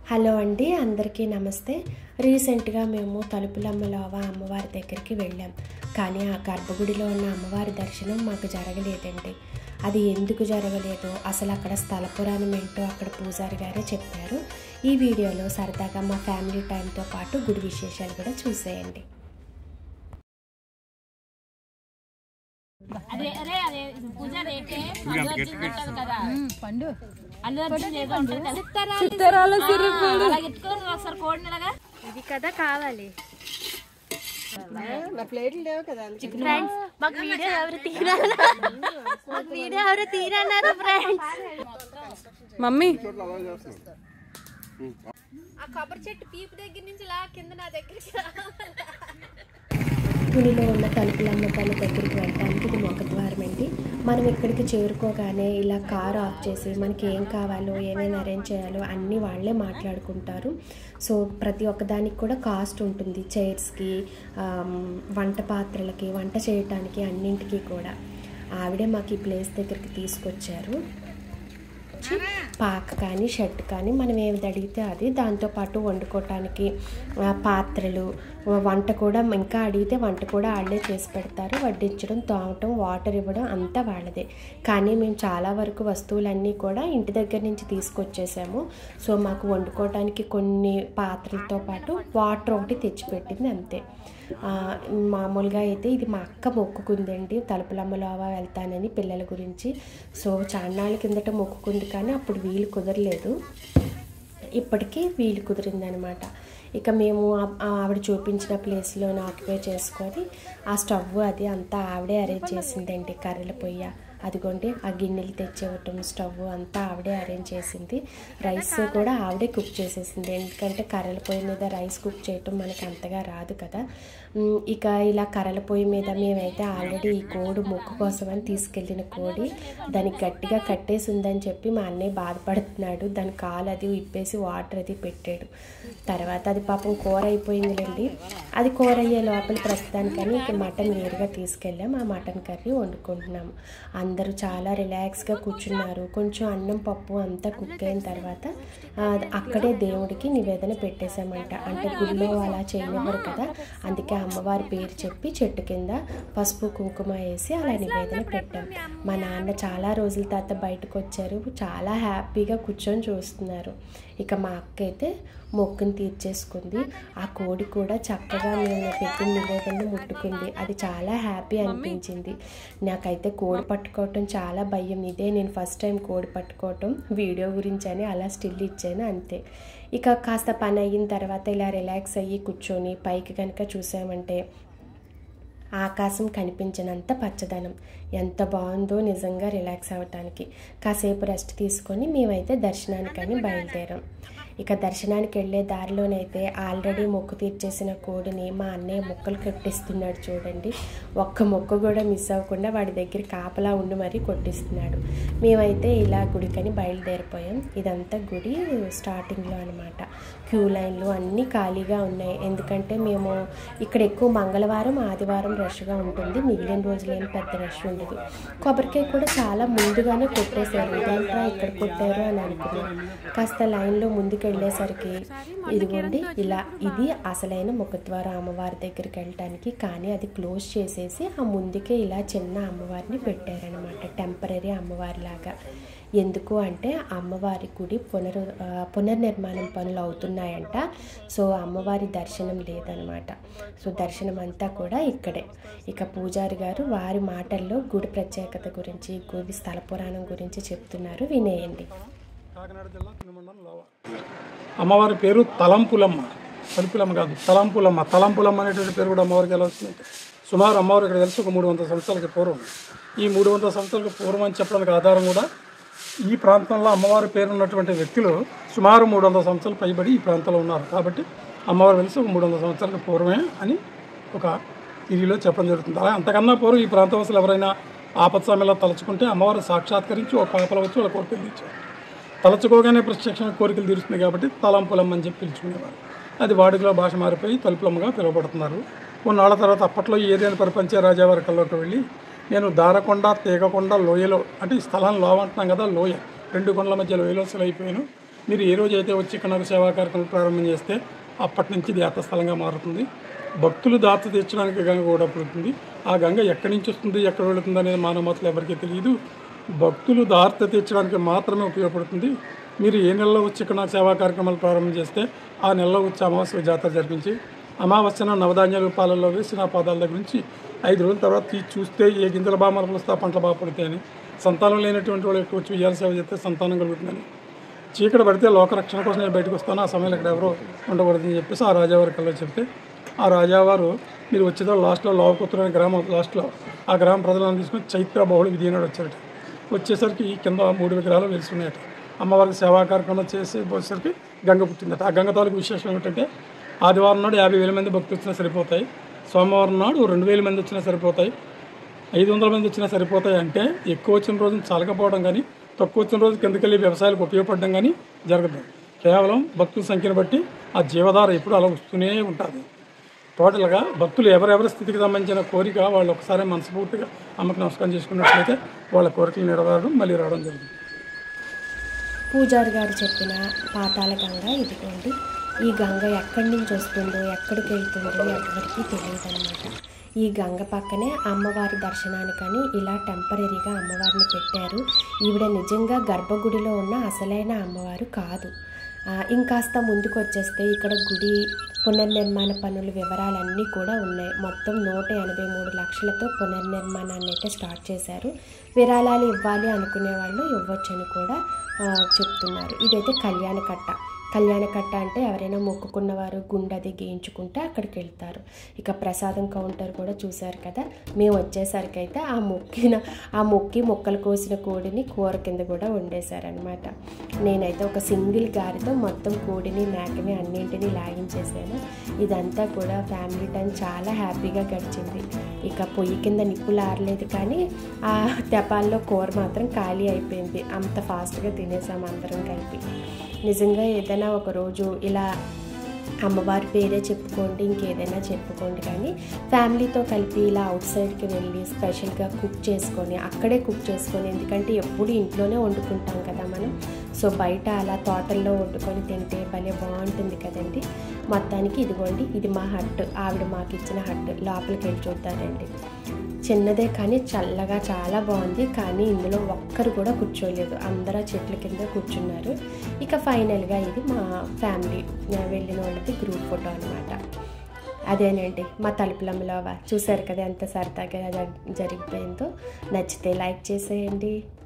hello అండి అందరికీ నమస్తే రీసెంట్గా మేము తలుపులమ్మలోవ అమ్మవారి దగ్గరికి వెళ్ళాం కానీ ఆ గర్భగుడిలో ఉన్న అమ్మవారి దర్శనం మాకు జరగలేదండి అది ఎందుకు జరగలేదో అసలు అక్కడ స్థల పురాణం ఏంటో అక్కడ పూజారి గారే చెప్పారు ఈ వీడియోలో సరదాగా మా ఫ్యామిలీ టైంతో పాటు గుడి విశేషాలు కూడా చూసేయండి అదే అరే అదే పూజ రేటే అల్లు అర్జున్ ఉంటుంది కదా పండు అల్లు అర్జున్ ఏదో ఉంటుంది కదా చిత్తరాల ఆ, అలా ఎత్తుకొని ఒకసారి కోడినలాగా ఇది కదా కావాలి ఫ్రెండ్స్ మాకు వీడియో ఎవరు తీరన్నారు మాకు వీడియో ఎవరు తీరన్నారు ఫ్రెండ్స్ మమ్మీ ఆ కొబ్బరి చెట్టు పీపు దగ్గర నుంచి లా కింద నా దగ్గరికి గుడిలో ఉన్న తలుపులమ్మ తల్లి దగ్గరికి వెళ్ళడానికి ఇది ముఖద్వారం అండి మనం ఇక్కడికి చేరుకోగానే ఇలా కారు ఆఫ్ చేసి మనకి ఏం కావాలో ఏమేమి అరేంజ్ చేయాలో అన్నీ వాళ్ళే మాట్లాడుకుంటారు సో ప్రతి ఒక్కదానికి కూడా కాస్ట్ ఉంటుంది చైర్స్కి వంట పాత్రలకి వంట చేయటానికి అన్నింటికి కూడా ఆవిడే మాకు ఈ ప్లేస్ దగ్గరికి తీసుకొచ్చారు వచ్చి పాక కానీ షర్ట్ కానీ మనం ఏది అడిగితే అది దాంతోపాటు వండుకోవటానికి ఆ, పాత్రలు వంట కూడా ఇంకా అడిగితే వంట కూడా వాళ్ళే చేసి పెడతారు వడ్డించడం తోమటం వాటర్ ఇవ్వడం అంతా వాళ్ళదే కానీ మేము చాలా వరకు వస్తువులన్నీ కూడా ఇంటి దగ్గర నుంచి తీసుకొచ్చేసాము సో మాకు వండుకోవడానికి కొన్ని పాత్రలతో పాటు వాటర్ ఒకటి తెచ్చిపెట్టింది అంతే ఆ, మామూలుగా అయితే ఇది మా అక్క మొక్కుకుందండి తలుపులమ్మలోవా వెళ్తానని పిల్లల గురించి సో చాన్నాళ్ళ కిందట మొక్కుకుంది కానీ అప్పుడు వీలు కుదరలేదు ఇప్పటికీ వీలు కుదిరిందనమాట ఇక మేము ఆ- ఆ ఆవిడ చూపించిన ప్లేస్లో ఆక్యుపై చేసుకొని ఆ స్టవ్ అది అంతా ఆవిడే అరేంజ్ చేసిందండి కర్రల పొయ్య అదిగోండి ఆ గిన్నెలు తెచ్చివ్వటం స్టవ్ అంతా ఆవిడే అరేంజ్ చేసింది రైస్ కూడా ఆవిడే కుక్ చేసేసింది ఎందుకంటే కర్రల పొయ్యి మీద రైస్ కుక్ చేయటం మనకి అంతగా రాదు కదా ఉమ్, ఇక ఇలా కర్రల పొయ్యి మీద మేమైతే ఆల్రెడీ ఈ కోడి మొక్కు కోసమని తీసుకెళ్ళిన కోడి దానికి గట్టిగా కట్టేసి ఉందని చెప్పి మా అన్నయ్య బాధపడుతున్నాడు దాని కాలు అది ఇప్పేసి వాటర్ అది పెట్టాడు తర్వాత అది పాపం కూర అయిపోయిందిలేండి అది కూర అయ్యే లోపల ప్రస్తుతానికని ఇక మటన్ వేరుగా తీసుకెళ్ళాం ఆ మటన్ కర్రీ వండుకుంటున్నాము అందరూ చాలా రిలాక్స్గా కూర్చున్నారు కొంచెం అన్నం పప్పు అంతా కుక్ అయిన తర్వాత ఆ, అక్కడే దేవుడికి నివేదన పెట్టేశామంట అంటే గుడిలో అలా చేయనివ్వరు కదా అందుకే అమ్మవారి పేరు చెప్పి చెట్టు కింద పసుపు కుంకుమ వేసి అలా నివేదన పెట్టాం మా నాన్న చాలా రోజుల తర్వాత బయటకు వచ్చారు చాలా హ్యాపీగా కూర్చొని చూస్తున్నారు ఇక మా అక్క అయితే మొక్కుని తీర్చేసుకుంది ఆ కోడి కూడా చక్కగా మేము పెట్టిన నివేదన ముట్టుకుంది అది చాలా హ్యాపీ అనిపించింది నాకైతే కోడి పట్టుకోవటం చాలా భయం ఇదే నేను ఫస్ట్ టైం కోడి పట్టుకోవటం వీడియో గురించి అని అలా స్టిల్ ఇచ్చాను అంతే ఇక కాస్త పని అయిన తర్వాత ఇలా రిలాక్స్ అయ్యి కూర్చొని పైకి కనుక చూసామంటే ఆకాశం కనిపించినంత పచ్చదనం ఎంత బాగుందో నిజంగా రిలాక్స్ అవ్వటానికి కాసేపు రెస్ట్ తీసుకొని మేమైతే దర్శనానికని బయలుదేరాం ఇక దర్శనానికి వెళ్ళే దారిలోనైతే ఆల్రెడీ మొక్కు తీర్చేసిన కోడిని మా అన్నయ్య మొక్కలు కట్టిస్తున్నాడు చూడండి ఒక్క మొక్క కూడా మిస్ అవ్వకుండా వాడి దగ్గర కాపలా ఉండి మరీ కొట్టిస్తున్నాడు మేమైతే ఇలా గుడికని బయలుదేరిపోయాం ఇదంతా గుడి స్టార్టింగ్లో అనమాట క్యూ లైన్లు అన్నీ ఖాళీగా ఉన్నాయి ఎందుకంటే మేము ఇక్కడ ఎక్కువ మంగళవారం ఆదివారం రష్గా ఉంటుంది మిగిలిన రోజులు ఏం పెద్ద రష్ ఉండదు కొబ్బరికాయ కూడా చాలా ముందుగానే కొట్టేశారు ఇదేంట్రా ఇక్కడ కొట్టారు అని అనుకున్నాం కాస్త లైన్లో ముందుకు వెళ్ళేసరికి ఇదిగోండి ఇలా ఇది అసలైన ముఖద్వారం అమ్మవారి దగ్గరికి వెళ్ళటానికి కానీ అది క్లోజ్ చేసేసి ఆ ముందుకే ఇలా చిన్న అమ్మవారిని పెట్టారనమాట టెంపరీ అమ్మవారి లాగా ఎందుకు అంటే అమ్మవారి గుడి పునరు ఆ, పునర్నిర్మాణం పనులు అవుతున్నాయంట సో అమ్మవారి దర్శనం లేదనమాట సో దర్శనం అంతా కూడా ఇక్కడే ఇక పూజారి గారు వారి మాటల్లో గుడి ప్రత్యేకత గురించి గుడి స్థల పురాణం గురించి చెప్తున్నారు వినేయండి కాకినాడ జిల్లా తినుమండలం లోవ అమ్మవారి పేరు తలంపులమ్మ తలుపులమ్మ కాదు తలంపులమ్మ తలంపులమ్మ అనేటువంటి పేరు కూడా అమ్మవారికి ఎలా వస్తుందంటే సుమారు అమ్మవారు ఇక్కడ తెలిసి ఒక మూడు వందల సంవత్సరాలకి పూర్వం ఈ మూడు వందల సంవత్సరాలకి పూర్వం అని చెప్పడానికి ఆధారం కూడా ఈ ప్రాంతంలో అమ్మవారి పేరు ఉన్నటువంటి వ్యక్తులు సుమారు మూడు వందల సంవత్సరాలు పైబడి ఈ ప్రాంతంలో ఉన్నారు కాబట్టి అమ్మవారు తెలిసి ఒక మూడు వందల సంవత్సరాలకు పూర్వమే అని ఒక తిరిగిలో చెప్పడం జరుగుతుంది అలా అంతకన్నా పూర్వం ఈ ప్రాంతవాసులు ఎవరైనా ఆపత్ సమయంలో తలుచుకుంటే అమ్మవారు సాక్షాత్కరించి ఒక కాపల వచ్చి వాళ్ళ కోరికలు తీర్చారు తలచుకోగానే ప్రత్యక్ష కోరికలు తీరుస్తుంది కాబట్టి తలంపులమ్మ అని చెప్పి పిలుచుకునేవారు అది వాడుకలో భాష మారిపోయి తలుపులమ్మగా పిలువబడుతున్నారు కొన్నాళ్ళ తర్వాత అప్పట్లో ఈ ఏరియాని పరిపంచే రాజావారి కల్లోకి వెళ్ళి నేను దారకొండ తీగకొండ లోయలో అంటే ఈ స్థలం లోవ అంటున్నాం కదా లోయ రెండు కొండల మధ్య లోయలో సెలవు అయిపోయాను మీరు ఏ రోజు అయితే వచ్చి ఇక్కడ నాకు సేవా కార్యక్రమం ప్రారంభం చేస్తే అప్పటి నుంచి ఇది యాత్రస్థలంగా మారుతుంది భక్తులు దాత తీర్చడానికి గంగ కూడా పుడుతుంది ఆ గంగ ఎక్కడి నుంచి వస్తుంది ఎక్కడ వెళుతుంది అనేది మానవ మాతలు ఎవరికీ తెలియదు భక్తులు దాత తీర్చడానికి మాత్రమే ఉపయోగపడుతుంది మీరు ఏ నెలలో వచ్చి ఇక్కడ నాకు సేవా కార్యక్రమాలు ప్రారంభం చేస్తే ఆ నెలలో వచ్చి అమావాస్య జాతర జరిపించి అమావాస్యన నవధాన్యాలు పాలల్లో వేసి నా పాదాల దగ్గర నుంచి ఐదు రోజుల తర్వాత తీసి చూస్తే ఏ గింజల బాగా మరపలుస్తా పంటలు బాగా పడతాయని సంతానం లేనటువంటి వాళ్ళు ఎక్కువ వచ్చి ఉయ్యాల సేవ చేస్తే సంతానం కలుగుతుందని చీకటి పడితే లోకరక్షణ కోసం నేను బయటకు వస్తాను ఆ సమయంలో ఇక్కడ ఎవరో ఉండకూడదని చెప్పేసి ఆ రాజావారి కల్లో చెప్తే ఆ రాజావారు మీరు వచ్చేదో లాస్ట్లో లోవకొత్తు అనే గ్రామం లాస్ట్లో ఆ గ్రామ ప్రజలను తీసుకుని చైత్ర బహుళ విధి నాడు వచ్చారట వచ్చేసరికి కింద మూడు విగ్రహాలు వెలుసున్నాయట అమ్మవారికి సేవా కార్యక్రమం చేసి వచ్చేసరికి గంగ పుట్టిందట ఆ గంగ తాలూకు విశేషం ఏమిటంటే ఆదివారం నాడు యాభై వేల మంది భక్తులు వచ్చినా సరిపోతాయి సోమవారం నాడు రెండు వేల మంది వచ్చినా సరిపోతాయి ఐదు వందల మంది వచ్చినా సరిపోతాయి అంటే ఎక్కువ వచ్చిన రోజు చాలకపోవడం కానీ తక్కువ వచ్చిన రోజు కిందకెళ్ళి వ్యవసాయాలకు ఉపయోగపడడం కానీ జరగదు కేవలం భక్తుల సంఖ్యను బట్టి ఆ జీవధార ఎప్పుడు అలా వస్తూనే ఉంటుంది టోటల్గా భక్తులు ఎవరెవరి స్థితికి సంబంధించిన కోరిక వాళ్ళు ఒకసారి మనస్ఫూర్తిగా అమ్మకి నమస్కారం చేసుకున్నట్లయితే వాళ్ళ కోరికలు నెరవేరడం మళ్ళీ రావడం జరుగుతుంది పూజారి గారు చెప్పిన పాతాల గంగ ఇదిగోండి ఈ గంగ ఎక్కడి నుంచి వస్తుందో ఎక్కడికి వెళ్తుందో ఎవరికి తెలియదు అనమాట ఈ గంగ పక్కనే అమ్మవారి దర్శనానికని ఇలా టెంపరీగా అమ్మవారిని పెట్టారు ఈవిడ నిజంగా గర్భగుడిలో ఉన్న అసలైన అమ్మవారు కాదు ఆ, ఇంకాస్త ముందుకు వచ్చేస్తే ఇక్కడ గుడి పునర్నిర్మాణ పనుల వివరాలన్నీ కూడా ఉన్నాయి మొత్తం నూట ఎనభై మూడు లక్షలతో పునర్నిర్మాణాన్ని అయితే స్టార్ట్ చేశారు విరాళాలు ఇవ్వాలి అనుకునే వాళ్ళు ఇవ్వచ్చని కూడా ఆ, చెప్తున్నారు ఇదైతే కళ్యాణ కట్ట కళ్యాణ కట్ట అంటే ఎవరైనా మొక్కుకున్నవారు గుండెది గీయించుకుంటే అక్కడికి వెళ్తారు ఇక ప్రసాదం కౌంటర్ కూడా చూశారు కదా మేము వచ్చేసరికి అయితే ఆ మొక్కిన ఆ మొక్కి మొక్కలు కోసిన కోడిని కూర కింద కూడా వండేశారనమాట నేనైతే ఒక సింగిల్ గారితో మొత్తం కోడిని మేకని అన్నింటినీ లాగించేసాను ఇదంతా కూడా ఫ్యామిలీ టైం చాలా హ్యాపీగా గడిచింది ఇక పొయ్యి కింద నిప్పులు ఆరలేదు కానీ ఆ తెపాల్లో కూర మాత్రం ఖాళీ అయిపోయింది అంత ఫాస్ట్గా తినేసాం అందరం కలిపి నిజంగా ఏదైనా ఒక రోజు ఇలా అమ్మవారి పేరే చెప్పుకోండి ఇంకేదైనా చెప్పుకోండి కానీ ఫ్యామిలీతో కలిపి ఇలా అవుట్ సైడ్కి వెళ్ళి స్పెషల్గా కుక్ చేసుకొని అక్కడే కుక్ చేసుకొని ఎందుకంటే ఎప్పుడు ఇంట్లోనే వండుకుంటాం కదా మనం సో బయట అలా తోటల్లో వండుకొని తింటే భలే బాగుంటుంది కదండి మొత్తానికి ఇదిగోండి ఇది మా హట్ ఆవిడ మాకు ఇచ్చిన హట్ లోపలికి వెళ్ళి చూద్దారండి చిన్నదే కానీ చల్లగా చాలా బాగుంది కానీ ఇందులో ఒక్కరు కూడా కూర్చోలేదు అందరూ చెట్ల కింద కూర్చున్నారు ఇక ఫైనల్గా ఇది మా ఫ్యామిలీ వెళ్ళిన వాళ్ళది గ్రూప్ ఫోటో అనమాట అదేనండి మా తలుపులమ్మలోవా చూసారు కదా ఎంత సరదాగా జ- జరిగిపోయిందో నచ్చితే లైక్ చేసేయండి